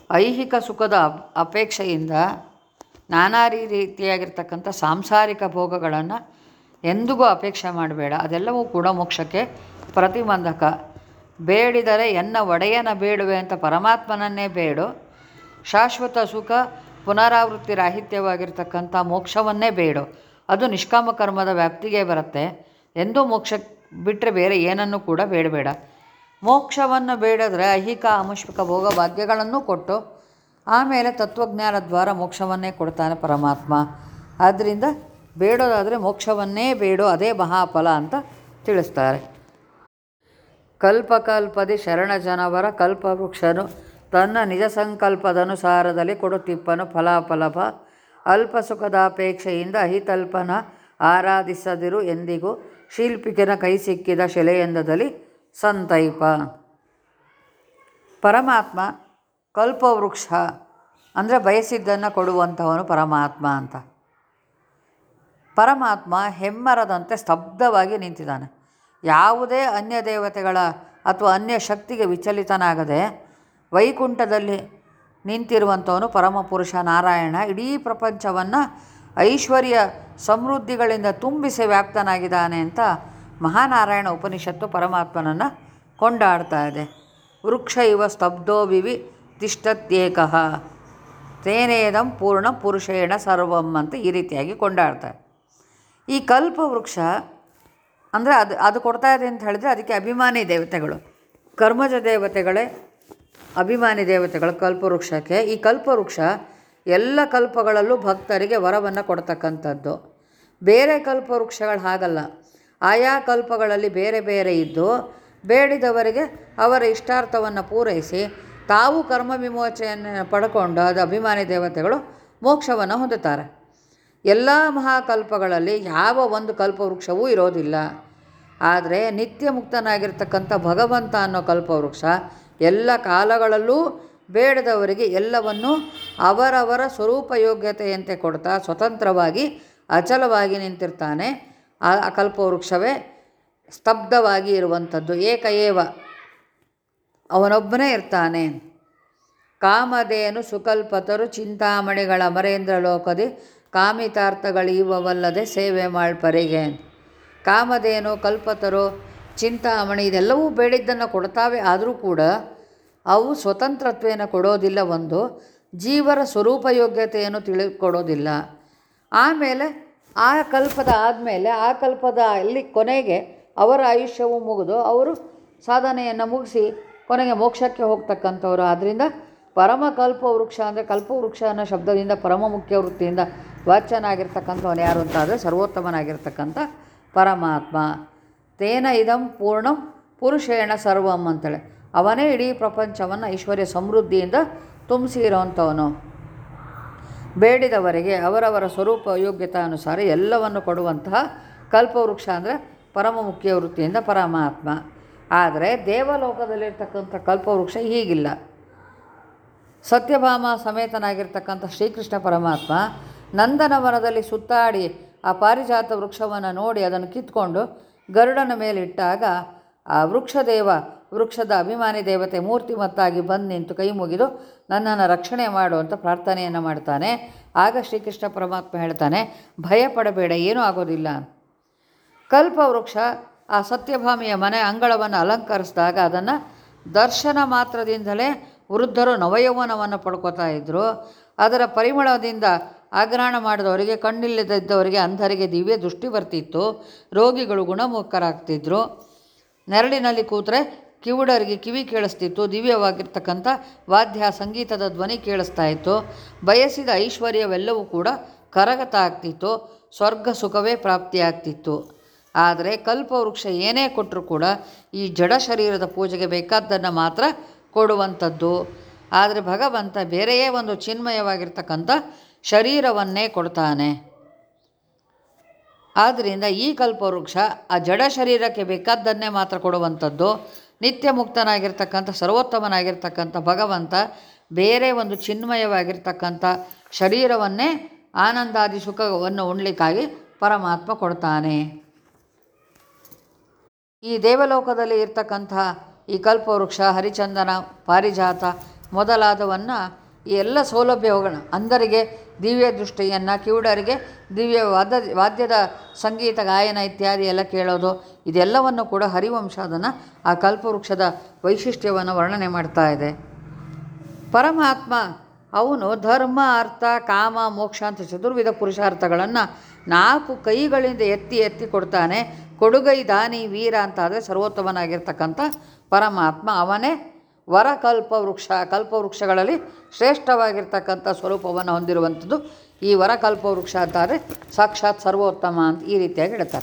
ಐಹಿಕ ಸುಖದ ಅಪ್- ಅಪೇಕ್ಷೆಯಿಂದ ನಾನಾ ರೀ- ರೀತಿಯಾಗಿರ್ತಕ್ಕಂಥ ಸಾಂಸಾರಿಕ ಭೋಗಗಳನ್ನು ಎಂದಿಗೂ ಅಪೇಕ್ಷೆ ಮಾಡಬೇಡ ಅದೆಲ್ಲವೂ ಕೂಡ ಮೋಕ್ಷಕ್ಕೆ ಪ್ರತಿಬಂಧಕ ಬೇಡಿದರೆ ಎನ್ನ ಒಡೆಯನ ಬೇಡುವೆ ಅಂತ ಪರಮಾತ್ಮನನ್ನೇ ಬೇಡು ಶಾಶ್ವತ ಸುಖ ಪುನರಾವೃತ್ತಿ ರಾಹಿತ್ಯವಾಗಿರ್ತಕ್ಕಂಥ ಮೋಕ್ಷವನ್ನೇ ಬೇಡು ಅದು ನಿಷ್ಕಾಮ ಕರ್ಮದ ವ್ಯಾಪ್ತಿಗೆ ಬರುತ್ತೆ ಎಂದೂ ಮೋಕ್ಷ ಬಿಟ್ಟರೆ ಬೇರೆ ಏನನ್ನು ಕೂಡ ಬೇಡಬೇಡ ಮೋಕ್ಷವನ್ನು ಬೇಡಿದ್ರೆ ಐಹಿಕ ಅಮುಷ್ಪಿಕ ಭೋಗ ಭಾಗ್ಯಗಳನ್ನು ಕೊಟ್ಟು ಆಮೇಲೆ ತತ್ವಜ್ಞಾನ ದ್ವಾರ ಮೋಕ್ಷವನ್ನೇ ಕೊಡ್ತಾನೆ ಪರಮಾತ್ಮ ಆದ್ದರಿಂದ ಬೇಡೋದಾದರೆ ಮೋಕ್ಷವನ್ನೇ ಬೇಡು ಅದೇ ಮಹಾಫಲ ಅಂತ ತಿಳಿಸ್ತಾರೆ ಕಲ್ಪಕಲ್ಪದಿ ಶರಣ ಜನವರ ಕಲ್ಪವೃಕ್ಷನು ತನ್ನ ನಿಜ ಸಂಕಲ್ಪದನುಸಾರದಲ್ಲಿ ಕೊಡುತ್ತಿಪ್ಪನು ಫಲಾಫಲಭ ಅಲ್ಪ ಸುಖದಾಪೇಕ್ಷೆಯಿಂದ ಅಹಿತಲ್ಪನ ಆರಾಧಿಸದಿರು ಎಂದಿಗೂ ಶಿಲ್ಪಿಕನ ಕೈ ಸಿಕ್ಕಿದ ಶಿಲೆಯೆಂದದಲ್ಲಿ ಸಂತೈಪ ಪರಮಾತ್ಮ ಕಲ್ಪವೃಕ್ಷ ಅಂದರೆ ಬಯಸಿದ್ದನ್ನು ಕೊಡುವಂಥವನು ಪರಮಾತ್ಮ ಅಂತ ಪರಮಾತ್ಮ ಹೆಮ್ಮರದಂತೆ ಸ್ತಬ್ಧವಾಗಿ ನಿಂತಿದ್ದಾನೆ ಯಾವುದೇ ಅನ್ಯ ದೇವತೆಗಳ ಅಥವಾ ಅನ್ಯ ಶಕ್ತಿಗೆ ವಿಚಲಿತನಾಗದೆ ವೈಕುಂಠದಲ್ಲಿ ನಿಂತಿರುವಂಥವನು ಪರಮಪುರುಷ ನಾರಾಯಣ ಇಡೀ ಪ್ರಪಂಚವನ್ನು ಐಶ್ವರ್ಯ ಸಮೃದ್ಧಿಗಳಿಂದ ತುಂಬಿಸಿ ವ್ಯಾಪ್ತನಾಗಿದ್ದಾನೆ ಅಂತ ಮಹಾನಾರಾಯಣ ಉಪನಿಷತ್ತು ಪರಮಾತ್ಮನನ್ನು ಕೊಂಡಾಡ್ತಾ ಇದೆ ವೃಕ್ಷ ಇವ ಸ್ತಬ್ಧೋ ವಿವಿ ತಿಷ್ಟತ್ಯೇಕಃ ತೇನೇದಂ ಪೂರ್ಣ ಪುರುಷೇಣ ಸರ್ವಂ ಅಂತ ಈ ರೀತಿಯಾಗಿ ಕೊಂಡಾಡ್ತಾರೆ ಈ ಕಲ್ಪವೃಕ್ಷ ಅಂದರೆ ಅದು ಅದು ಕೊಡ್ತಾ ಇದೆ ಅಂತ ಹೇಳಿದ್ರೆ ಅದಕ್ಕೆ ಅಭಿಮಾನಿ ದೇವತೆಗಳು ಕರ್ಮಜ ದೇವತೆಗಳೇ ಅಭಿಮಾನಿ ದೇವತೆಗಳು ಕಲ್ಪವೃಕ್ಷಕ್ಕೆ ಈ ಕಲ್ಪವೃಕ್ಷ ಎಲ್ಲ ಕಲ್ಪಗಳಲ್ಲೂ ಭಕ್ತರಿಗೆ ವರವನ್ನು ಕೊಡ್ತಕ್ಕಂಥದ್ದು ಬೇರೆ ಕಲ್ಪವೃಕ್ಷಗಳು ಹಾಗಲ್ಲ ಆಯಾ ಕಲ್ಪಗಳಲ್ಲಿ ಬೇರೆ ಬೇರೆ ಇದ್ದು ಬೇಡಿದವರಿಗೆ ಅವರ ಇಷ್ಟಾರ್ಥವನ್ನು ಪೂರೈಸಿ ತಾವು ಕರ್ಮ ವಿಮೋಚನೆಯನ್ನು ಪಡ್ಕೊಂಡು ಅದು ಅಭಿಮಾನಿ ದೇವತೆಗಳು ಮೋಕ್ಷವನ್ನು ಹೊಂದುತ್ತಾರೆ ಎಲ್ಲ ಮಹಾಕಲ್ಪಗಳಲ್ಲಿ ಯಾವ ಒಂದು ಕಲ್ಪವೃಕ್ಷವೂ ಇರೋದಿಲ್ಲ ಆದರೆ ನಿತ್ಯ ಮುಕ್ತನಾಗಿರ್ತಕ್ಕಂಥ ಭಗವಂತ ಅನ್ನೋ ಕಲ್ಪವೃಕ್ಷ ಎಲ್ಲ ಕಾಲಗಳಲ್ಲೂ ಬೇಡದವರಿಗೆ ಎಲ್ಲವನ್ನು ಅವರವರ ಸ್ವರೂಪ ಯೋಗ್ಯತೆಯಂತೆ ಕೊಡ್ತಾ ಸ್ವತಂತ್ರವಾಗಿ ಅಚಲವಾಗಿ ನಿಂತಿರ್ತಾನೆ ಆ ಆ ಕಲ್ಪವೃಕ್ಷವೇ ಸ್ತಬ್ಧವಾಗಿ ಇರುವಂಥದ್ದು ಏಕಏವ ಅವನೊಬ್ಬನೇ ಇರ್ತಾನೆ ಕಾಮಧೇನು ಸುಕಲ್ಪತರು ಚಿಂತಾಮಣಿಗಳ ಅಮರೇಂದ್ರ ಲೋಕದಿ ಕಾಮಿತಾರ್ಥಗಳೀವವಲ್ಲದೆ ಸೇವೆ ಮಾಡ್ಪರಿಗೆ ಕಾಮಧೇನು ಕಲ್ಪತರು ಚಿಂತಾಮಣಿ ಇದೆಲ್ಲವೂ ಬೇಡಿದ್ದನ್ನು ಕೊಡ್ತಾವೆ ಆದರೂ ಕೂಡ ಅವು ಸ್ವತಂತ್ರತ್ವೇನ ಕೊಡೋದಿಲ್ಲ ಒಂದು ಜೀವರ ಸ್ವರೂಪ ಯೋಗ್ಯತೆಯನ್ನು ತಿಳಿಕೊಡೋದಿಲ್ಲ ಆಮೇಲೆ ಆ ಕಲ್ಪದ ಆದಮೇಲೆ ಆ ಕಲ್ಪದ ಅಲ್ಲಿ ಕೊನೆಗೆ ಅವರ ಆಯುಷ್ಯವು ಮುಗಿದು ಅವರು ಸಾಧನೆಯನ್ನು ಮುಗಿಸಿ ಕೊನೆಗೆ ಮೋಕ್ಷಕ್ಕೆ ಹೋಗ್ತಕ್ಕಂಥವ್ರು ಆದ್ದರಿಂದ ಪರಮ ಕಲ್ಪ ವೃಕ್ಷ ಅಂದರೆ ಕಲ್ಪವೃಕ್ಷ ಅನ್ನೋ ಶಬ್ದದಿಂದ ಪರಮ ಮುಖ್ಯ ವೃತ್ತಿಯಿಂದ ವಾಚ್ಯನಾಗಿರ್ತಕ್ಕಂಥವನು ಯಾರು ಅಂತ ಆದರೆ ಸರ್ವೋತ್ತಮನಾಗಿರ್ತಕ್ಕಂಥ ಪರಮಾತ್ಮ ತೇನ ಇದಂ ಪೂರ್ಣಂ ಪುರುಷೇಣ ಸರ್ವಂ ಅಂತೇಳಿ ಅವನೇ ಇಡೀ ಪ್ರಪಂಚವನ್ನು ಐಶ್ವರ್ಯ ಸಮೃದ್ಧಿಯಿಂದ ತುಂಬಿಸಿ ಇರೋವಂಥವನು ಬೇಡಿದವರಿಗೆ ಅವರವರ ಸ್ವರೂಪ ಯೋಗ್ಯತಾನುಸಾರ ಎಲ್ಲವನ್ನು ಕೊಡುವಂತಹ ಕಲ್ಪವೃಕ್ಷ ಅಂದರೆ ಪರಮ ಮುಖ್ಯ ವೃತ್ತಿಯಿಂದ ಪರಮಾತ್ಮ ಆದರೆ ದೇವಲೋಕದಲ್ಲಿರ್ತಕ್ಕಂಥ ಕಲ್ಪವೃಕ್ಷ ಹೀಗಿಲ್ಲ ಸತ್ಯಭಾಮ ಸಮೇತನಾಗಿರ್ತಕ್ಕಂಥ ಶ್ರೀಕೃಷ್ಣ ಪರಮಾತ್ಮ ನಂದನವನದಲ್ಲಿ ಸುತ್ತಾಡಿ ಆ ಪಾರಿಜಾತ ವೃಕ್ಷವನ್ನು ನೋಡಿ ಅದನ್ನು ಕಿತ್ಕೊಂಡು ಗರುಡನ ಮೇಲಿಟ್ಟಾಗ ಆ ವೃಕ್ಷದೇವ ವೃಕ್ಷದ ಅಭಿಮಾನಿ ದೇವತೆ ಮೂರ್ತಿಮತ್ತಾಗಿ ಬಂದು ನಿಂತು ಕೈ ಮುಗಿದು ನನ್ನನ್ನು ರಕ್ಷಣೆ ಮಾಡು ಅಂತ ಪ್ರಾರ್ಥನೆಯನ್ನು ಮಾಡ್ತಾನೆ ಆಗ ಶ್ರೀಕೃಷ್ಣ ಪರಮಾತ್ಮ ಹೇಳ್ತಾನೆ ಭಯ ಪಡಬೇಡ ಏನೂ ಆಗೋದಿಲ್ಲ ಕಲ್ಪವೃಕ್ಷ ಆ ಸತ್ಯಭಾಮಿಯ ಮನೆ ಅಂಗಳವನ್ನು ಅಲಂಕರಿಸಿದಾಗ ಅದನ್ನು ದರ್ಶನ ಮಾತ್ರದಿಂದಲೇ ವೃದ್ಧರು ನವಯೌವನವನ್ನು ಪಡ್ಕೋತಾ ಇದ್ದರು ಅದರ ಪರಿಮಳದಿಂದ ಆಗ್ರಹಣ ಮಾಡಿದವರಿಗೆ ಕಣ್ಣಿಲ್ಲದಿದ್ದವರಿಗೆ ಅಂಧರಿಗೆ ದಿವ್ಯ ದೃಷ್ಟಿ ಬರ್ತಿತ್ತು ರೋಗಿಗಳು ಗುಣಮುಖರಾಗ್ತಿದ್ರು ನೆರಳಿನಲ್ಲಿ ಕೂತ್ರೆ ಕಿವುಡರಿಗೆ ಕಿವಿ ಕೇಳಿಸ್ತಿತ್ತು ದಿವ್ಯವಾಗಿರ್ತಕ್ಕಂಥ ವಾದ್ಯ ಸಂಗೀತದ ಧ್ವನಿ ಕೇಳಿಸ್ತಾ ಇತ್ತು ಬಯಸಿದ ಐಶ್ವರ್ಯವೆಲ್ಲವೂ ಕೂಡ ಕರಗತ ಆಗ್ತಿತ್ತು ಸ್ವರ್ಗ ಸುಖವೇ ಪ್ರಾಪ್ತಿಯಾಗ್ತಿತ್ತು ಆದರೆ ಕಲ್ಪವೃಕ್ಷ ಏನೇ ಕೊಟ್ಟರೂ ಕೂಡ ಈ ಜಡ ಶರೀರದ ಪೂಜೆಗೆ ಬೇಕಾದ್ದನ್ನು ಮಾತ್ರ ಕೊಡುವಂಥದ್ದು ಆದರೆ ಭಗವಂತ ಬೇರೆಯೇ ಒಂದು ಚಿನ್ಮಯವಾಗಿರ್ತಕ್ಕಂಥ ಶರೀರವನ್ನೇ ಕೊಡ್ತಾನೆ ಆದ್ದರಿಂದ ಈ ಕಲ್ಪವೃಕ್ಷ ಆ ಜಡ ಶರೀರಕ್ಕೆ ಬೇಕಾದ್ದನ್ನೇ ಮಾತ್ರ ಕೊಡುವಂಥದ್ದು ನಿತ್ಯ ಮುಕ್ತನಾಗಿರ್ತಕ್ಕಂಥ ಸರ್ವೋತ್ತಮನಾಗಿರ್ತಕ್ಕಂಥ ಭಗವಂತ ಬೇರೆ ಒಂದು ಚಿನ್ಮಯವಾಗಿರ್ತಕ್ಕಂಥ ಶರೀರವನ್ನೇ ಆನಂದಾದಿ ಸುಖವನ್ನು ಉಣ್ಲಿಕ್ಕಾಗಿ ಪರಮಾತ್ಮ ಕೊಡ್ತಾನೆ ಈ ದೇವಲೋಕದಲ್ಲಿ ಇರ್ತಕ್ಕಂಥ ಈ ಕಲ್ಪವೃಕ್ಷ ಹರಿಚಂದನ ಪಾರಿಜಾತ ಮೊದಲಾದವನ್ನು ಈ ಎಲ್ಲ ಸೌಲಭ್ಯಗಳ ಅಂಧರಿಗೆ ದಿವ್ಯ ದೃಷ್ಟಿಯನ್ನು ಕಿವುಡರಿಗೆ ದಿವ್ಯ ವಾದ ವಾದ್ಯದ ಸಂಗೀತ ಗಾಯನ ಇತ್ಯಾದಿ ಎಲ್ಲ ಕೇಳೋದು ಇದೆಲ್ಲವನ್ನು ಕೂಡ ಹರಿವಂಶ ಅದನ್ನು ಆ ಕಲ್ಪವೃಕ್ಷದ ವೈಶಿಷ್ಟ್ಯವನ್ನು ವರ್ಣನೆ ಮಾಡ್ತಾ ಇದೆ ಪರಮಾತ್ಮ ಅವನು ಧರ್ಮ ಅರ್ಥ ಕಾಮ ಮೋಕ್ಷ ಅಂತ ಚತುರ್ವಿಧ ಪುರುಷಾರ್ಥಗಳನ್ನು ನಾಲ್ಕು ಕೈಗಳಿಂದ ಎತ್ತಿ ಎತ್ತಿ ಕೊಡ್ತಾನೆ ಕೊಡುಗೈ ದಾನಿ ವೀರ ಅಂತಾದರೆ ಸರ್ವೋತ್ತಮನಾಗಿರ್ತಕ್ಕಂಥ ಪರಮಾತ್ಮ ಅವನೇ ವರ ಕಲ್ಪವೃಕ್ಷ ಕಲ್ಪವೃಕ್ಷಗಳಲ್ಲಿ ಶ್ರೇಷ್ಠವಾಗಿರ್ತಕ್ಕಂಥ ಸ್ವರೂಪವನ್ನು ಹೊಂದಿರುವಂಥದ್ದು ಈ ವರ ಕಲ್ಪವೃಕ್ಷ ಅಂತಾರೆ ಸಾಕ್ಷಾತ್ ಸರ್ವೋತ್ತಮ ಅಂತ ಈ ರೀತಿಯಾಗಿ ಹೇಳ್ತಾರೆ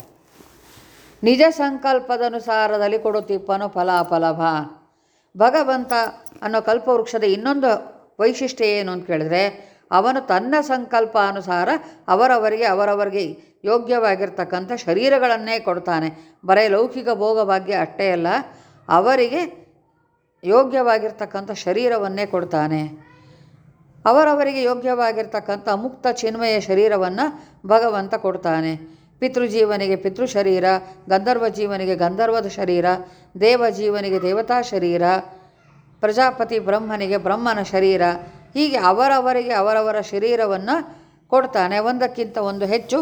ನಿಜ ಸಂಕಲ್ಪದನುಸಾರದಲ್ಲಿ ಕೊಡುತ್ತಿಪ್ಪನು ಫಲಾಫಲಭ ಭಗವಂತ ಅನ್ನೋ ಕಲ್ಪವೃಕ್ಷದ ಇನ್ನೊಂದು ವೈಶಿಷ್ಟ್ಯ ಏನು ಅಂತ ಕೇಳಿದ್ರೆ ಅವನು ತನ್ನ ಸಂಕಲ್ಪ ಅನುಸಾರ ಅವರವರಿಗೆ ಅವರವರಿಗೆ ಯೋಗ್ಯವಾಗಿರ್ತಕ್ಕಂಥ ಶರೀರಗಳನ್ನೇ ಕೊಡ್ತಾನೆ ಬರೀ ಲೌಕಿಕ ಭೋಗಭಾಗ್ಯ ಅಷ್ಟೇ ಅಲ್ಲ ಅವರಿಗೆ ಯೋಗ್ಯವಾಗಿರ್ತಕ್ಕಂಥ ಶರೀರವನ್ನೇ ಕೊಡ್ತಾನೆ ಅವರವರಿಗೆ ಯೋಗ್ಯವಾಗಿರ್ತಕ್ಕಂಥ ಮುಕ್ತ ಚಿನ್ಮಯ ಶರೀರವನ್ನು ಭಗವಂತ ಕೊಡ್ತಾನೆ ಪಿತೃಜೀವನಿಗೆ ಪಿತೃ ಶರೀರ ಗಂಧರ್ವ ಜೀವನಿಗೆ ಗಂಧರ್ವದ ಶರೀರ ದೇವ ಜೀವನಿಗೆ ದೇವತಾ ಶರೀರ ಪ್ರಜಾಪತಿ ಬ್ರಹ್ಮನಿಗೆ ಬ್ರಹ್ಮನ ಶರೀರ ಹೀಗೆ ಅವರವರಿಗೆ ಅವರವರ ಶರೀರವನ್ನು ಕೊಡ್ತಾನೆ ಒಂದಕ್ಕಿಂತ ಒಂದು ಹೆಚ್ಚು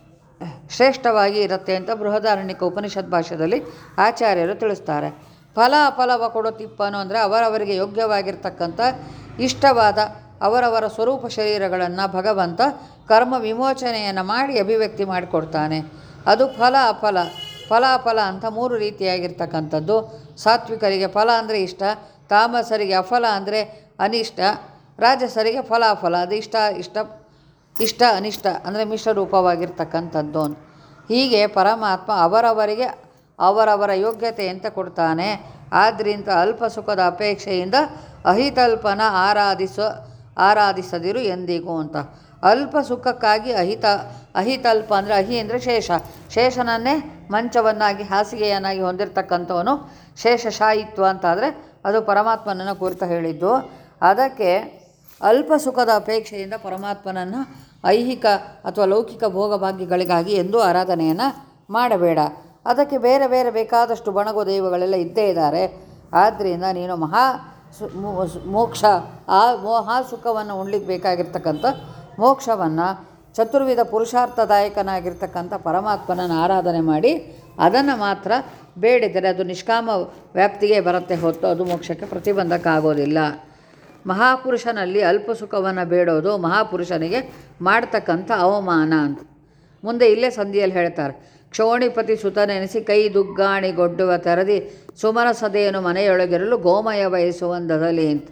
ಶ್ರೇಷ್ಠವಾಗಿ ಇರುತ್ತೆ ಅಂತ ಬೃಹದಾರಣ್ಯಕ ಉಪನಿಷತ್ ಭಾಷೆಯಲ್ಲಿ ಆಚಾರ್ಯರು ತಿಳಿಸ್ತಾರೆ ಫಲ ಅಫಲವ ಕೊಡೋ ತಿಪ್ಪನು ಅಂದರೆ ಅವರವರಿಗೆ ಯೋಗ್ಯವಾಗಿರ್ತಕ್ಕಂಥ ಇಷ್ಟವಾದ ಅವರವರ ಸ್ವರೂಪ ಶರೀರಗಳನ್ನು ಭಗವಂತ ಕರ್ಮ ವಿಮೋಚನೆಯನ್ನು ಮಾಡಿ ಅಭಿವ್ಯಕ್ತಿ ಮಾಡಿಕೊಡ್ತಾನೆ ಅದು ಫಲ ಅಫಲ ಫಲ ಅಫಲ ಅಂತ ಮೂರು ರೀತಿಯಾಗಿರ್ತಕ್ಕಂಥದ್ದು ಸಾತ್ವಿಕರಿಗೆ ಫಲ ಅಂದರೆ ಇಷ್ಟ ತಾಮಸರಿಗೆ ಅಫಲ ಅಂದರೆ ಅನಿಷ್ಟ ರಾಜಸರಿಗೆ ಫಲಾಫಲ ಅದು ಇಷ್ಟ ಇಷ್ಟ ಇಷ್ಟ ಅನಿಷ್ಟ ಅಂದರೆ ಮಿಶ್ರ ರೂಪವಾಗಿರ್ತಕ್ಕಂಥದ್ದು ಅಂತ ಹೀಗೆ ಪರಮಾತ್ಮ ಅವರವರಿಗೆ ಅವರವರ ಯೋಗ್ಯತೆ ಅಂತ ಕೊಡ್ತಾನೆ ಆದ್ದರಿಂದ ಅಲ್ಪ ಸುಖದ ಅಪೇಕ್ಷೆಯಿಂದ ಅಹಿತಲ್ಪನ ಆರಾಧಿಸ ಆರಾಧಿಸದಿರು ಎಂದಿಗೂ ಅಂತ ಅಲ್ಪ ಸುಖಕ್ಕಾಗಿ ಅಹಿತ ಅಹಿತಲ್ಪ ಅಂದರೆ ಅಹಿ ಅಂದರೆ ಶೇಷ ಶೇಷನನ್ನೇ ಮಂಚವನ್ನಾಗಿ ಹಾಸಿಗೆಯನ್ನಾಗಿ ಹೊಂದಿರತಕ್ಕಂಥವನು ಶೇಷಶಾಯಿತ್ವ ಅಂತಾದರೆ ಅದು ಪರಮಾತ್ಮನನ್ನು ಕುರಿತು ಹೇಳಿದ್ದು ಅದಕ್ಕೆ ಅಲ್ಪ ಸುಖದ ಅಪೇಕ್ಷೆಯಿಂದ ಪರಮಾತ್ಮನನ್ನು ಐಹಿಕ ಅಥವಾ ಲೌಕಿಕ ಭೋಗಭಾಗ್ಯಗಳಿಗಾಗಿ ಎಂದೂ ಆರಾಧನೆಯನ್ನು ಮಾಡಬೇಡ ಅದಕ್ಕೆ ಬೇರೆ ಬೇರೆ ಬೇಕಾದಷ್ಟು ಬಣಗು ದೈವಗಳೆಲ್ಲ ಇದ್ದೇ ಇದ್ದಾರೆ ಆದ್ದರಿಂದ ನೀನು ಮಹಾ ಸು ಮೋ- ಸು- ಮೋಕ್ಷ ಆ ಮೋಹಾ ಸುಖವನ್ನು ಉಣ್ಲಿಕ್ಕೆ ಬೇಕಾಗಿರ್ತಕ್ಕಂಥ ಮೋಕ್ಷವನ್ನು ಚತುರ್ವಿಧ ಪುರುಷಾರ್ಥದಾಯಕನಾಗಿರ್ತಕ್ಕಂಥ ಪರಮಾತ್ಮನನ್ನು ಆರಾಧನೆ ಮಾಡಿ ಅದನ್ನು ಮಾತ್ರ ಬೇಡಿದರೆ ಅದು ನಿಷ್ಕಾಮ ವ್ಯಾಪ್ತಿಗೆ ಬರುತ್ತೆ ಹೊತ್ತು ಅದು ಮೋಕ್ಷಕ್ಕೆ ಪ್ರತಿಬಂಧಕ ಆಗೋದಿಲ್ಲ ಮಹಾಪುರುಷನಲ್ಲಿ ಅಲ್ಪ ಸುಖವನ್ನು ಬೇಡೋದು ಮಹಾಪುರುಷನಿಗೆ ಮಾಡ್ತಕ್ಕಂಥ ಅವಮಾನ ಅಂತ ಮುಂದೆ ಇಲ್ಲೇ ಸಂಧಿಯಲ್ಲಿ ಹೇಳ್ತಾರೆ ಕ್ಷೋಣಿಪತಿ ಸುತನೆನಿಸಿ ಕೈ ದುಗ್ಗಾಣಿ ಗೊಡ್ಡುವ ತೆರದಿ ಸುಮನ ಸದೆಯನ್ನು ಮನೆಯೊಳಗಿರಲು ಗೋಮಯ ಬಯಸುವಂದದಲ್ಲಿ ಅಂತ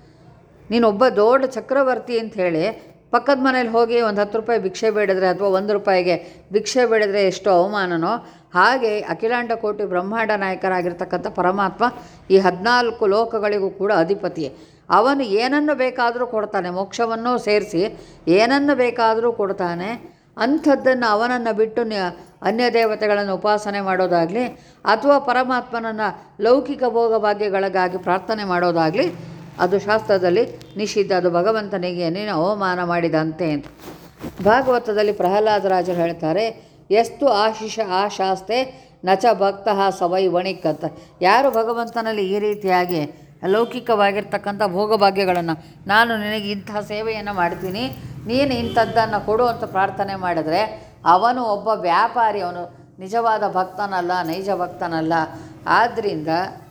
ನೀನೊಬ್ಬ ದೊಡ್ಡ ಚಕ್ರವರ್ತಿ ಅಂತ ಹೇಳಿ ಪಕ್ಕದ ಮನೇಲಿ ಹೋಗಿ ಒಂದು ಹತ್ತು ರೂಪಾಯಿ ಭಿಕ್ಷೆ ಬೇಡಿದ್ರೆ ಅಥವಾ ಒಂದು ರೂಪಾಯಿಗೆ ಭಿಕ್ಷೆ ಬೇಡಿದ್ರೆ ಎಷ್ಟು ಅವಮಾನನೋ ಹಾಗೆ ಅಖಿಲಾಂಡ ಕೋಟಿ ಬ್ರಹ್ಮಾಂಡ ನಾಯಕರಾಗಿರ್ತಕ್ಕಂಥ ಪರಮಾತ್ಮ ಈ ಹದಿನಾಲ್ಕು ಲೋಕಗಳಿಗೂ ಕೂಡ ಅಧಿಪತಿ ಅವನು ಏನನ್ನು ಬೇಕಾದರೂ ಕೊಡ್ತಾನೆ ಮೋಕ್ಷವನ್ನು ಸೇರಿಸಿ ಏನನ್ನು ಬೇಕಾದರೂ ಕೊಡ್ತಾನೆ ಅಂಥದ್ದನ್ನು ಅವನನ್ನು ಬಿಟ್ಟು ನ್ಯ- ಅನ್ಯ ದೇವತೆಗಳನ್ನು ಉಪಾಸನೆ ಮಾಡೋದಾಗಲಿ ಅಥವಾ ಪರಮಾತ್ಮನನ್ನು ಲೌಕಿಕ ಭೋಗಭಾಗ್ಯಗಳಿಗಾಗಿ ಪ್ರಾರ್ಥನೆ ಮಾಡೋದಾಗಲಿ ಅದು ಶಾಸ್ತ್ರದಲ್ಲಿ ನಿಷಿದ್ಧ ಅದು ಭಗವಂತನಿಗೆ ನೀನು ಅವಮಾನ ಮಾಡಿದಂತೆ ಅಂತ ಭಾಗವತದಲ್ಲಿ ಪ್ರಹ್ಲಾದರಾಜರು ಹೇಳ್ತಾರೆ ಎಷ್ಟು ಆಶಿಷ ಆಶಾಸ್ತೆ ನಚ ಭಕ್ತ ಸವೈ ವಣಿಕ್ ಅಂತ ಯಾರು ಭಗವಂತನಲ್ಲಿ ಈ ರೀತಿಯಾಗಿ ಲೌಕಿಕವಾಗಿರ್ತಕ್ಕಂಥ ಭೋಗಭಾಗ್ಯಗಳನ್ನು ನಾನು ನಿನಗೆ ಇಂಥ ಸೇವೆಯನ್ನು ಮಾಡ್ತೀನಿ ನೀನು ಇಂಥದ್ದನ್ನು ಕೊಡು ಅಂತ ಪ್ರಾರ್ಥನೆ ಮಾಡಿದ್ರೆ ಅವನು ಒಬ್ಬ ವ್ಯಾಪಾರಿ ಅವನು ನಿಜವಾದ ಭಕ್ತನಲ್ಲ ನೈಜ ಭಕ್ತನಲ್ಲ ಆದ್ದರಿಂದ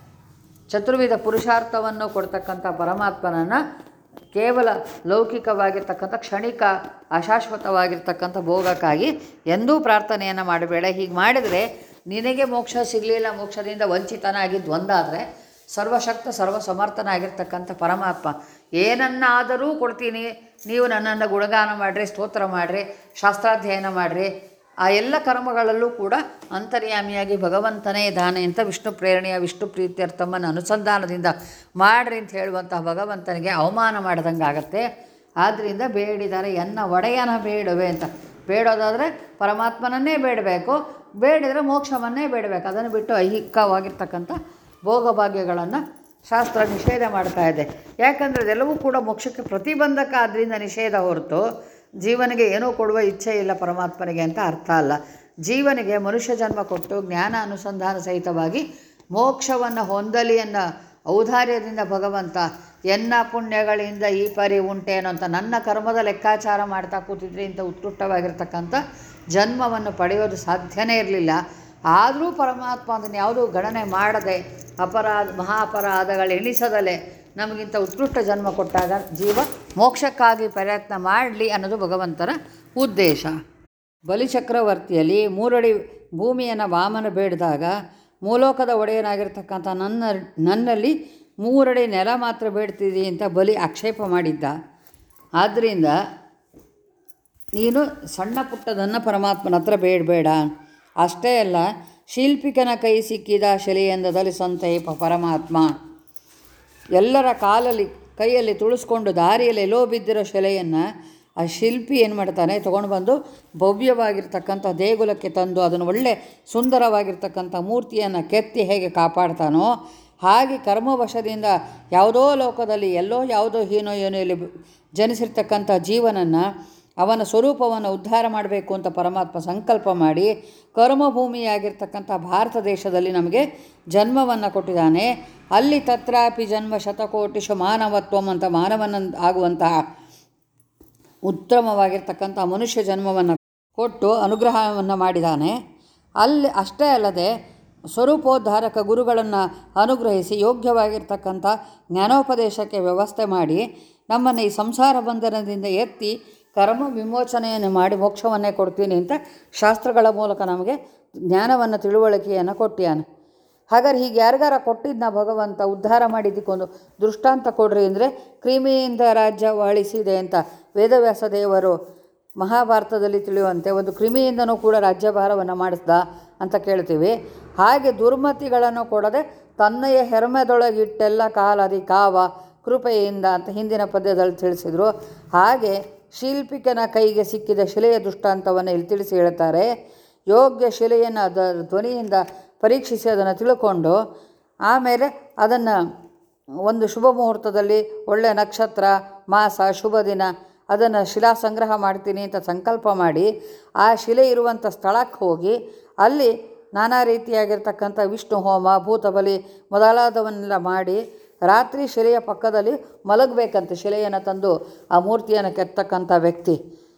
ಚತುರ್ವಿಧ ಪುರುಷಾರ್ಥವನ್ನು ಕೊಡ್ತಕ್ಕಂಥ ಪರಮಾತ್ಮನನ್ನು ಕೇವಲ ಲೌಕಿಕವಾಗಿರ್ತಕ್ಕಂಥ ಕ್ಷಣಿಕ ಅಶಾಶ್ವತವಾಗಿರ್ತಕ್ಕಂಥ ಭೋಗಕ್ಕಾಗಿ ಎಂದೂ ಪ್ರಾರ್ಥನೆಯನ್ನು ಮಾಡಬೇಡ ಹೀಗೆ ಮಾಡಿದರೆ ನಿನಗೆ ಮೋಕ್ಷ ಸಿಗಲಿಲ್ಲ ಮೋಕ್ಷದಿಂದ ವಂಚಿತನಾಗಿದ್ದು ಒಂದಾದರೆ ಸರ್ವಶಕ್ತ ಸರ್ವ ಸಮರ್ಥನಾಗಿರ್ತಕ್ಕಂಥ ಪರಮಾತ್ಮ ಏನನ್ನಾದರೂ ಕೊಡ್ತೀನಿ ನೀವು ನನ್ನನ್ನು ಗುಣಗಾನ ಮಾಡಿರಿ ಸ್ತೋತ್ರ ಮಾಡಿರಿ ಶಾಸ್ತ್ರಾಧ್ಯಯನ ಮಾಡಿರಿ ಆ ಎಲ್ಲ ಕರ್ಮಗಳಲ್ಲೂ ಕೂಡ ಅಂತರ್ಯಾಮಿಯಾಗಿ ಭಗವಂತನೇ ಇದ್ದಾನೆ ಅಂತ ವಿಷ್ಣು ಪ್ರೇರಣೆಯ ವಿಷ್ಣು ಪ್ರೀತ್ಯರ್ಥಮ್ಮನ ಅನುಸಂಧಾನದಿಂದ ಮಾಡ್ರಿ ಅಂತ ಹೇಳುವಂತಹ ಭಗವಂತನಿಗೆ ಅವಮಾನ ಮಾಡ್ದಂಗೆ ಆಗತ್ತೆ ಆದ್ದರಿಂದ ಬೇಡಿದರೆ ಎನ್ನ ಒಡೆಯನ ಬೇಡುವೆ ಅಂತ ಬೇಡೋದಾದರೆ ಪರಮಾತ್ಮನನ್ನೇ ಬೇಡಬೇಕು ಬೇಡಿದರೆ ಮೋಕ್ಷವನ್ನೇ ಬೇಡಬೇಕು ಅದನ್ನು ಬಿಟ್ಟು ಐಹಿಕವಾಗಿರ್ತಕ್ಕಂಥ ಭೋಗಭಾಗ್ಯಗಳನ್ನು ಶಾಸ್ತ್ರ ನಿಷೇಧ ಮಾಡ್ತಾ ಇದೆ ಯಾಕಂದರೆ ಅದೆಲ್ಲವೂ ಕೂಡ ಮೋಕ್ಷಕ್ಕೆ ಪ್ರತಿಬಂಧಕ ಆದ್ದರಿಂದ ನಿಷೇಧ ಹೊರತು ಜೀವನಿಗೆ ಏನೂ ಕೊಡುವ ಇಚ್ಛೆ ಇಲ್ಲ ಪರಮಾತ್ಮನಿಗೆ ಅಂತ ಅರ್ಥ ಅಲ್ಲ ಜೀವನಿಗೆ ಮನುಷ್ಯ ಜನ್ಮ ಕೊಟ್ಟು ಜ್ಞಾನ ಅನುಸಂಧಾನ ಸಹಿತವಾಗಿ ಮೋಕ್ಷವನ್ನು ಹೊಂದಲಿ ಅನ್ನೋ ಔದಾರ್ಯದಿಂದ ಭಗವಂತ ಎನ್ನ ಪುಣ್ಯಗಳಿಂದ ಈ ಪರಿ ಉಂಟೇನೋ ಅಂತ ನನ್ನ ಕರ್ಮದ ಲೆಕ್ಕಾಚಾರ ಮಾಡ್ತಾ ಕೂತಿದ್ರೆ ಇಂಥ ಉತ್ಕೃಷ್ಟವಾಗಿರ್ತಕ್ಕಂಥ ಜನ್ಮವನ್ನು ಪಡೆಯೋದು ಸಾಧ್ಯನೇ ಇರಲಿಲ್ಲ ಆದರೂ ಪರಮಾತ್ಮ ಅದನ್ನು ಯಾವುದೂ ಗಣನೆ ಮಾಡದೆ ಅಪರಾಧ ಮಹಾ ಅಪರಾಧಗಳು ಎಣಿಸದಲೇ ನಮಗಿಂತ ಉತ್ಕೃಷ್ಟ ಜನ್ಮ ಕೊಟ್ಟಾಗ ಜೀವ ಮೋಕ್ಷಕ್ಕಾಗಿ ಪ್ರಯತ್ನ ಮಾಡಲಿ ಅನ್ನೋದು ಭಗವಂತನ ಉದ್ದೇಶ ಬಲಿಚಕ್ರವರ್ತಿಯಲ್ಲಿ ಮೂರಡಿ ಭೂಮಿಯನ್ನು ವಾಮನ ಬೇಡಿದಾಗ ಮೂಲೋಕದ ಒಡೆಯನಾಗಿರ್ತಕ್ಕಂಥ ನನ್ನ ನನ್ನಲ್ಲಿ ಮೂರಡಿ ನೆಲ ಮಾತ್ರ ಬೇಡ್ತಿದ್ದೀ ಅಂತ ಬಲಿ ಆಕ್ಷೇಪ ಮಾಡಿದ್ದ ಆದ್ದರಿಂದ ನೀನು ಸಣ್ಣ ಪುಟ್ಟದನ್ನು ಪರಮಾತ್ಮನ ಹತ್ರ ಬೇಡಬೇಡ ಅಷ್ಟೇ ಅಲ್ಲ ಶಿಲ್ಪಿಕನ ಕೈ ಸಿಕ್ಕಿದ ಶಿಲೆಯೆಂದದಲ್ಲಿ ಸಂತೈಪ ಪರಮಾತ್ಮ ಎಲ್ಲರ ಕಾಲಲ್ಲಿ ಕೈಯಲ್ಲಿ ತುಳಿಸ್ಕೊಂಡು ದಾರಿಯಲ್ಲಿ ಎಲ್ಲೋ ಬಿದ್ದಿರೋ ಶಿಲೆಯನ್ನು ಆ ಶಿಲ್ಪಿ ಏನು ಮಾಡ್ತಾನೆ ತೊಗೊಂಡು ಬಂದು ಭವ್ಯವಾಗಿರ್ತಕ್ಕಂಥ ದೇಗುಲಕ್ಕೆ ತಂದು ಅದನ್ನು ಒಳ್ಳೆ ಸುಂದರವಾಗಿರ್ತಕ್ಕಂಥ ಮೂರ್ತಿಯನ್ನು ಕೆತ್ತಿ ಹೇಗೆ ಕಾಪಾಡ್ತಾನೋ ಹಾಗೆ ಕರ್ಮವಶದಿಂದ ಯಾವುದೋ ಲೋಕದಲ್ಲಿ ಎಲ್ಲೋ ಯಾವುದೋ ಹೀನೋ ಯೋನಿಯಲ್ಲಿ ಜನಿಸಿರ್ತಕ್ಕಂಥ ಜೀವನನ್ನು ಅವನ ಸ್ವರೂಪವನ್ನು ಉದ್ಧಾರ ಮಾಡಬೇಕು ಅಂತ ಪರಮಾತ್ಮ ಸಂಕಲ್ಪ ಮಾಡಿ ಕರ್ಮಭೂಮಿಯಾಗಿರ್ತಕ್ಕಂಥ ಭಾರತ ದೇಶದಲ್ಲಿ ನಮಗೆ ಜನ್ಮವನ್ನು ಕೊಟ್ಟಿದ್ದಾನೆ ಅಲ್ಲಿ ತತ್ರಾಪಿ ಜನ್ಮ ಶತಕೋಟಿಶು ಮಾನವತ್ವಂ ಅಂತ ಮಾನವನ ಆಗುವಂತಹ ಉತ್ತಮವಾಗಿರ್ತಕ್ಕಂಥ ಮನುಷ್ಯ ಜನ್ಮವನ್ನು ಕೊಟ್ಟು ಅನುಗ್ರಹವನ್ನು ಮಾಡಿದ್ದಾನೆ ಅಲ್ಲಿ ಅಷ್ಟೇ ಅಲ್ಲದೆ ಸ್ವರೂಪೋದ್ಧಾರಕ ಗುರುಗಳನ್ನು ಅನುಗ್ರಹಿಸಿ ಯೋಗ್ಯವಾಗಿರ್ತಕ್ಕಂಥ ಜ್ಞಾನೋಪದೇಶಕ್ಕೆ ವ್ಯವಸ್ಥೆ ಮಾಡಿ ನಮ್ಮನ್ನು ಈ ಸಂಸಾರ ಬಂಧನದಿಂದ ಎತ್ತಿ ಕರ್ಮ ವಿಮೋಚನೆಯನ್ನು ಮಾಡಿ ಮೋಕ್ಷವನ್ನೇ ಕೊಡ್ತೀನಿ ಅಂತ ಶಾಸ್ತ್ರಗಳ ಮೂಲಕ ನಮಗೆ ಜ್ಞಾನವನ್ನು ತಿಳುವಳಿಕೆಯನ್ನು ಕೊಟ್ಟಿಯಾನೆ ಹಾಗಾದ್ರೆ ಹೀಗೆ ಯಾರಿಗಾರ ಕೊಟ್ಟಿದ್ನ ಭಗವಂತ ಉದ್ಧಾರ ಮಾಡಿದ್ದಕ್ಕೊಂದು ದೃಷ್ಟಾಂತ ಕೊಡ್ರಿ ಅಂದರೆ ಕ್ರಿಮಿಯಿಂದ ರಾಜ್ಯ ವಾಳಿಸಿದೆ ಅಂತ ವೇದವ್ಯಾಸ ದೇವರು ಮಹಾಭಾರತದಲ್ಲಿ ತಿಳಿಯುವಂತೆ ಒಂದು ಕ್ರಿಮಿಯಿಂದನೂ ಕೂಡ ರಾಜ್ಯಭಾರವನ್ನು ಮಾಡಿಸ್ದ ಅಂತ ಕೇಳ್ತೀವಿ ಹಾಗೆ ದುರ್ಮತಿಗಳನ್ನು ಕೊಡದೆ ತನ್ನಯ ಹೆರ್ಮೆದೊಳಗಿಟ್ಟೆಲ್ಲ ಕಾಲದಿ ಕಾವ ಕೃಪೆಯಿಂದ ಅಂತ ಹಿಂದಿನ ಪದ್ಯದಲ್ಲಿ ತಿಳಿಸಿದರು ಹಾಗೆ ಶಿಲ್ಪಿಕನ ಕೈಗೆ ಸಿಕ್ಕಿದ ಶಿಲೆಯ ದೃಷ್ಟಾಂತವನ್ನು ಇಲ್ಲಿ ತಿಳಿಸಿ ಹೇಳ್ತಾರೆ ಯೋಗ್ಯ ಶಿಲೆಯನ್ನು ಅದರ ಧ್ವನಿಯಿಂದ ಪರೀಕ್ಷಿಸಿ ಅದನ್ನು ತಿಳ್ಕೊಂಡು ಆಮೇಲೆ ಅದನ್ನು ಒಂದು ಶುಭ ಮುಹೂರ್ತದಲ್ಲಿ ಒಳ್ಳೆಯ ನಕ್ಷತ್ರ ಮಾಸ ಶುಭ ದಿನ ಅದನ್ನು ಶಿಲಾ ಸಂಗ್ರಹ ಮಾಡ್ತೀನಿ ಅಂತ ಸಂಕಲ್ಪ ಮಾಡಿ ಆ ಶಿಲೆ ಇರುವಂಥ ಸ್ಥಳಕ್ಕೆ ಹೋಗಿ ಅಲ್ಲಿ ನಾನಾ ರೀತಿಯಾಗಿರ್ತಕ್ಕಂಥ ವಿಷ್ಣು ಹೋಮ ಭೂತಬಲಿ ಮೊದಲಾದವನ್ನೆಲ್ಲ ಮಾಡಿ ರಾತ್ರಿ ಶಿಲೆಯ ಪಕ್ಕದಲ್ಲಿ ಮಲಗಬೇಕಂತೆ ಶಿಲೆಯನ್ನು ತಂದು ಆ ಮೂರ್ತಿಯನ್ನು ಕೆತ್ತಕ್ಕಂಥ ವ್ಯಕ್ತಿ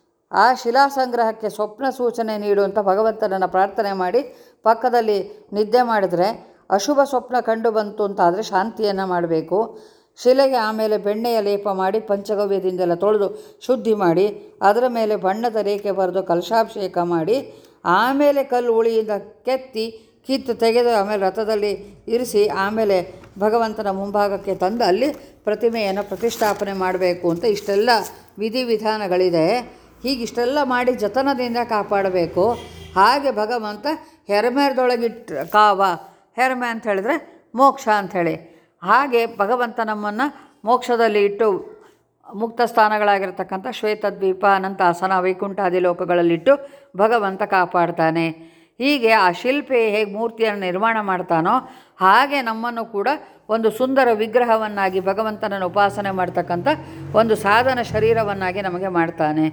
ಆ ಶಿಲಾ ಸಂಗ್ರಹಕ್ಕೆ ಸ್ವಪ್ನ ಸೂಚನೆ ನೀಡುವಂಥ ಭಗವಂತನನ್ನು ಪ್ರಾರ್ಥನೆ ಮಾಡಿ ಪಕ್ಕದಲ್ಲಿ ನಿದ್ದೆ ಮಾಡಿದರೆ ಅಶುಭ ಸ್ವಪ್ನ ಕಂಡು ಬಂತು ಅಂತಾದರೆ ಶಾಂತಿಯನ್ನು ಮಾಡಬೇಕು ಶಿಲೆಗೆ ಆಮೇಲೆ ಬೆಣ್ಣೆಯ ಲೇಪ ಮಾಡಿ ಪಂಚಗವ್ಯದಿಂದೆಲ್ಲ ತೊಳೆದು ಶುದ್ಧಿ ಮಾಡಿ ಅದರ ಮೇಲೆ ಬಣ್ಣದ ರೇಖೆ ಬರೆದು ಕಲಶಾಭಿಷೇಕ ಮಾಡಿ ಆಮೇಲೆ ಕಲ್ಲು ಉಳಿಯಿಂದ ಕೆತ್ತಿ ಕಿತ್ತು ತೆಗೆದು ಆಮೇಲೆ ರಥದಲ್ಲಿ ಇರಿಸಿ ಆಮೇಲೆ ಭಗವಂತನ ಮುಂಭಾಗಕ್ಕೆ ತಂದು ಅಲ್ಲಿ ಪ್ರತಿಮೆಯನ್ನು ಪ್ರತಿಷ್ಠಾಪನೆ ಮಾಡಬೇಕು ಅಂತ ಇಷ್ಟೆಲ್ಲ ವಿಧಿವಿಧಾನಗಳಿದೆ ಹೀಗಿಷ್ಟೆಲ್ಲ ಮಾಡಿ ಜತನದಿಂದ ಕಾಪಾಡಬೇಕು ಹಾಗೆ ಭಗವಂತ ಹೆರಮೇರದೊಳಗಿಟ್ಟು ಕಾವ ಹೆರಮೆ ಅಂತ ಹೇಳಿದ್ರೆ ಮೋಕ್ಷ ಅಂಥೇಳಿ ಹಾಗೆ ಭಗವಂತ ನಮ್ಮನ್ನು ಮೋಕ್ಷದಲ್ಲಿ ಇಟ್ಟು ಮುಕ್ತ ಸ್ಥಾನಗಳಾಗಿರ್ತಕ್ಕಂಥ ಶ್ವೇತದ್ವೀಪ ಅನಂತಾಸನ ವೈಕುಂಠಾದಿ ಲೋಕಗಳಲ್ಲಿಟ್ಟು ಭಗವಂತ ಕಾಪಾಡ್ತಾನೆ ಹೀಗೆ ಆ ಶಿಲ್ಪಿ ಹೇಗೆ ಮೂರ್ತಿಯನ್ನು ನಿರ್ಮಾಣ ಮಾಡ್ತಾನೋ ಹಾಗೆ ನಮ್ಮನ್ನು ಕೂಡ ಒಂದು ಸುಂದರ ವಿಗ್ರಹವನ್ನಾಗಿ ಭಗವಂತನನ್ನು ಉಪಾಸನೆ ಮಾಡ್ತಕ್ಕಂಥ ಒಂದು ಸಾಧನ ಶರೀರವನ್ನಾಗಿ ನಮಗೆ ಮಾಡ್ತಾನೆ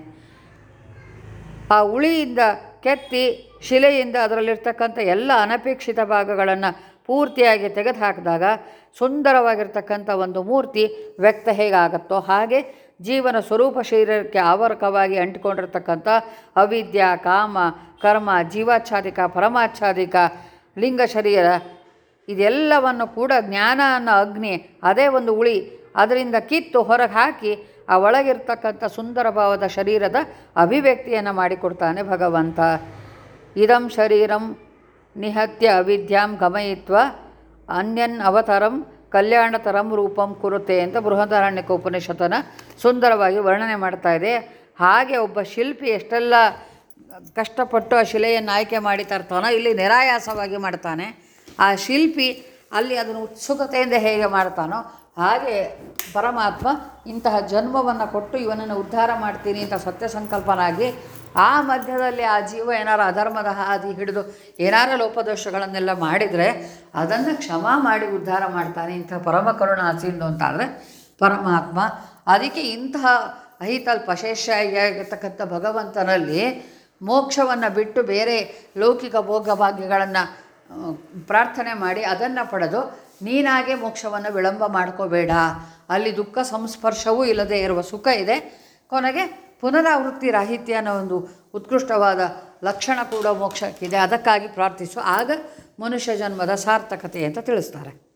ಆ ಉಳಿಯಿಂದ ಕೆತ್ತಿ ಶಿಲೆಯಿಂದ ಅದರಲ್ಲಿರ್ತಕ್ಕಂಥ ಎಲ್ಲ ಅನಪೇಕ್ಷಿತ ಭಾಗಗಳನ್ನು ಪೂರ್ತಿಯಾಗಿ ತೆಗೆದು ಹಾಕಿದಾಗ ಸುಂದರವಾಗಿರ್ತಕ್ಕಂಥ ಒಂದು ಮೂರ್ತಿ ವ್ಯಕ್ತ ಹೇಗಾಗತ್ತೋ ಹಾಗೆ ಜೀವನ ಸ್ವರೂಪ ಶರೀರಕ್ಕೆ ಆವರಕವಾಗಿ ಅಂಟಿಕೊಂಡಿರ್ತಕ್ಕಂಥ ಅವಿದ್ಯ ಕಾಮ ಕರ್ಮ ಜೀವಾಚ್ಛಾದಿಕ ಪರಮಾಚ್ಛಾದಿಕ ಲಿಂಗ ಶರೀರ ಇದೆಲ್ಲವನ್ನು ಕೂಡ ಜ್ಞಾನ ಅನ್ನೋ ಅಗ್ನಿ ಅದೇ ಒಂದು ಉಳಿ ಅದರಿಂದ ಕಿತ್ತು ಹೊರಗೆ ಹಾಕಿ ಆ ಒಳಗಿರ್ತಕ್ಕಂಥ ಸುಂದರ ಭಾವದ ಶರೀರದ ಅಭಿವ್ಯಕ್ತಿಯನ್ನು ಮಾಡಿಕೊಡ್ತಾನೆ ಭಗವಂತ ಇದಂ ಶರೀರಂ ನಿಹತ್ಯ ಅವಿದ್ಯಾಂ ಗಮಯಿತ್ವ ಅನ್ಯನ್ ಅವತರಂ ಕಲ್ಯಾಣತರಂ ರೂಪಂ ಕುರುತೆ ಅಂತ ಬೃಹದಾರಣ್ಯಕ ಉಪನಿಷತ್ತನ ಸುಂದರವಾಗಿ ವರ್ಣನೆ ಮಾಡ್ತಾ ಇದೆ ಹಾಗೆ ಒಬ್ಬ ಶಿಲ್ಪಿ ಎಷ್ಟೆಲ್ಲ ಕಷ್ಟಪಟ್ಟು ಆ ಶಿಲೆಯನ್ನು ಆಯ್ಕೆ ಮಾಡಿ ತರ್ತಾನೋ ಇಲ್ಲಿ ನಿರಾಯಾಸವಾಗಿ ಮಾಡ್ತಾನೆ ಆ ಶಿಲ್ಪಿ ಅಲ್ಲಿ ಅದನ್ನು ಉತ್ಸುಕತೆಯಿಂದ ಹೇಗೆ ಮಾಡ್ತಾನೋ ಹಾಗೆ ಪರಮಾತ್ಮ ಇಂತಹ ಜನ್ಮವನ್ನು ಕೊಟ್ಟು ಇವನನ್ನು ಉದ್ಧಾರ ಮಾಡ್ತೀನಿ ಅಂತ ಸತ್ಯ ಸಂಕಲ್ಪನಾಗಿ ಆ ಮಧ್ಯದಲ್ಲಿ ಆ ಜೀವ ಏನಾರು ಅಧರ್ಮದ ಹಾದಿ ಹಿಡಿದು ಏನಾರು ಲೋಪದೋಷಗಳನ್ನೆಲ್ಲ ಮಾಡಿದರೆ ಅದನ್ನು ಕ್ಷಮಾ ಮಾಡಿ ಉದ್ಧಾರ ಮಾಡ್ತಾನೆ ಇಂಥ ಪರಮ ಕರುಣಾಸೀನು ಅಂತಾದರೆ ಪರಮಾತ್ಮ ಅದಕ್ಕೆ ಇಂತಹ ಅಹಿತಲ್ಪ ಶೇಷಾಗಿರ್ತಕ್ಕಂಥ ಭಗವಂತನಲ್ಲಿ ಮೋಕ್ಷವನ್ನು ಬಿಟ್ಟು ಬೇರೆ ಲೌಕಿಕ ಭೋಗ ಭಾಗ್ಯಗಳನ್ನು ಪ್ರಾರ್ಥನೆ ಮಾಡಿ ಅದನ್ನು ಪಡೆದು ನೀನಾಗೆ ಮೋಕ್ಷವನ್ನು ವಿಳಂಬ ಮಾಡ್ಕೋಬೇಡ ಅಲ್ಲಿ ದುಃಖ ಸಂಸ್ಪರ್ಶವೂ ಇಲ್ಲದೆ ಇರುವ ಸುಖ ಇದೆ ಕೊನೆಗೆ ಪುನರಾವೃತ್ತಿ ರಾಹಿತ್ಯ ಅನ್ನೋ ಒಂದು ಉತ್ಕೃಷ್ಟವಾದ ಲಕ್ಷಣ ಕೂಡ ಮೋಕ್ಷಕ್ಕಿದೆ ಅದಕ್ಕಾಗಿ ಪ್ರಾರ್ಥಿಸು ಆಗ ಮನುಷ್ಯ ಜನ್ಮದ ಸಾರ್ಥಕತೆ ಅಂತ ತಿಳಿಸ್ತಾರೆ